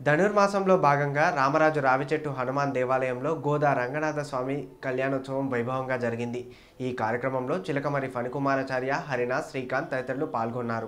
ధనుర్మాసంలో భాగంగా రామరాజు రావిచెట్టు హనుమాన్ దేవాలయంలో గోదా రంగనాథ స్వామి కళ్యాణోత్సవం వైభవంగా జరిగింది ఈ కార్యక్రమంలో చిలకమరి ఫణికుమారాచార్య హరినాథ్ శ్రీకాంత్ తదితరులు పాల్గొన్నారు